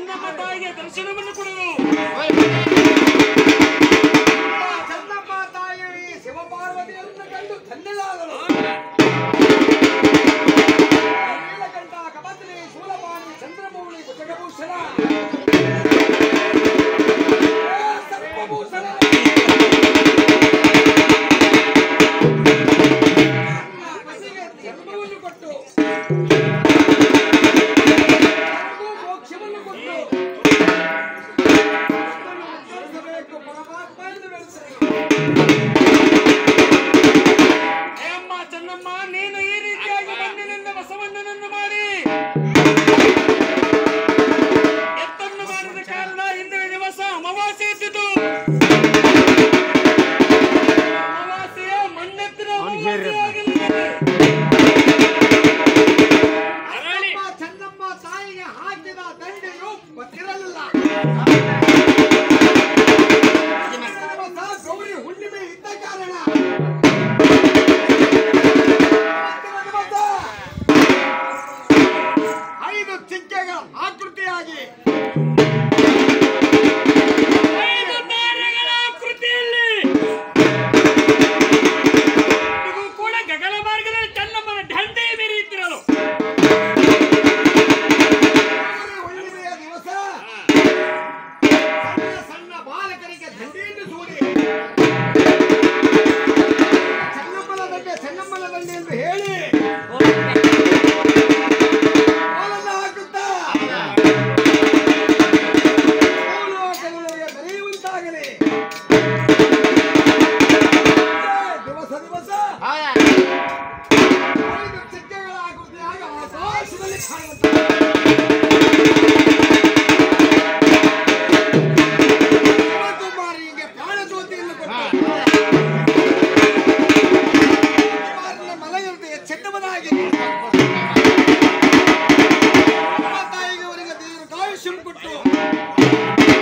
ಚನ್ನಮ್ಮ ತಾಯಿಗೆ ದರ್ಶನವನ್ನು ಕೊಡಲು ಚನ್ನಮ್ಮ ತಾಯಿ ಶಿವಪಾರ್ವತಿಯನ್ನು ಕಂಡು ಧನ್ಯರಾದರು ನೀಲಕಂಠ ಕಬದ್ರಿ ಶೂಲಪಾಣಿ ಚಂದ್ರಮೌಳಿ ಭುಜಗಭೂಷಣ ಏ ಸರ್ಪಭೂಷಣ ನನ್ನ ಪತಿಗೆ ಜನ್ಮವನ್ನು ಕೊಟ್ಟು ನನಗೂ ಮೋಕ್ಷವನ್ನು ಕೊಟ್ಟು ನನ್ನನ್ನು ಉದ್ಧರಿಸಬೇಕು ಪರಮಾತ್ಮ ಎಂದು ಬೆಳೆಸಬೇಕು ಅಮ್ಮ ಚನ್ನಮ್ಮ ನೀನು ಈ ರೀತಿಯಾಗಿ ಮಣ್ಣಿನಿಂದ ಬಸವಣ್ಣನನ್ನು ಮಾಡಿ ಎತ್ತನ್ನು ಮಾಡಿದ ಕಾರಣ ಇಂದಿನ ದಿವಸ ಅಮಾವಾಸ್ಯೆ ಇದ್ದಿತು ಅಮಾವಾಸ್ಯೆಯ ಮಣ್ಣೆತ್ತಿನ ಅಮಾವಾಸ್ಯೆಯಾಗಿರುತ್ತದೆ. ಅರಳಿ ಅಮ್ಮ ಚನ್ನಮ್ಮ ತಾಯಿಗೆ ಹಾಕಿದ ದಂಡೆಯು ಗೊತ್ತಿರಲಿಲ್ಲ ದಿವಸ ಗೌರಿ ಹುಣ್ಣಿಮೆ ಇದ್ದ ಕಾರಣ ಅವತ್ತಿನ ದಿವಸ ಐದು ಚಿಕ್ಕೆಗಳ ಆಕೃತಿಯಾಗಿ ಐದು ತಾರೆಗಳ ಆಕೃತಿಯಲ್ಲಿ ಇದು ಕೂಡ ಗಗನ ಮಾರ್ಗದಲ್ಲಿ ಚನ್ನಮ್ಮನ ದಂಡೆ ಮೆರೆಯುತ್ತಿರಲು ಗೌರಿ ಹುಣ್ಣಿಮೆಯ ದಿವಸ ಸಣ್ಣ ಸಣ್ಣ ಬಾಲಕರಿಗೆ ದಂಡೆಯನ್ನು ಸೂಡಿ ಚೆನ್ನಮ್ಮನ ದಂಡೆ ಚೆನ್ನಮ್ಮನ ದಂಡೆ ಎಂದು ಹೇಳಿ ಬಾಲನ್ನ ಹಾಕುತ್ತಾ ಭೂಲೋಕಗಳಿಗೆ ಮೆರೆಯುವಂತಾಗಲಿ ದಿವಸ ದಿವಸ ಐದು ಚಿಕ್ಕೆಗಳ ಆಕೃತಿಯಾಗಿ ಆಕಾಶದಲ್ಲಿ ಕಾಣುವಂತ ಕುಮಾರಿಗೆ ಪ್ರಾಣಜ್ಯೋತಿಯನ್ನು ಕೊಟ್ಟು ಕುಮಾರನ ಮಲಗಿರದೆ ಚೆನ್ನವನಾಗಿ ನಮ್ಮ ತಾಯಿಗೆ ಅವರಿಗೆ ದೀರ್ಘಾಯುಷ್ಯಂ ಕೊಟ್ಟು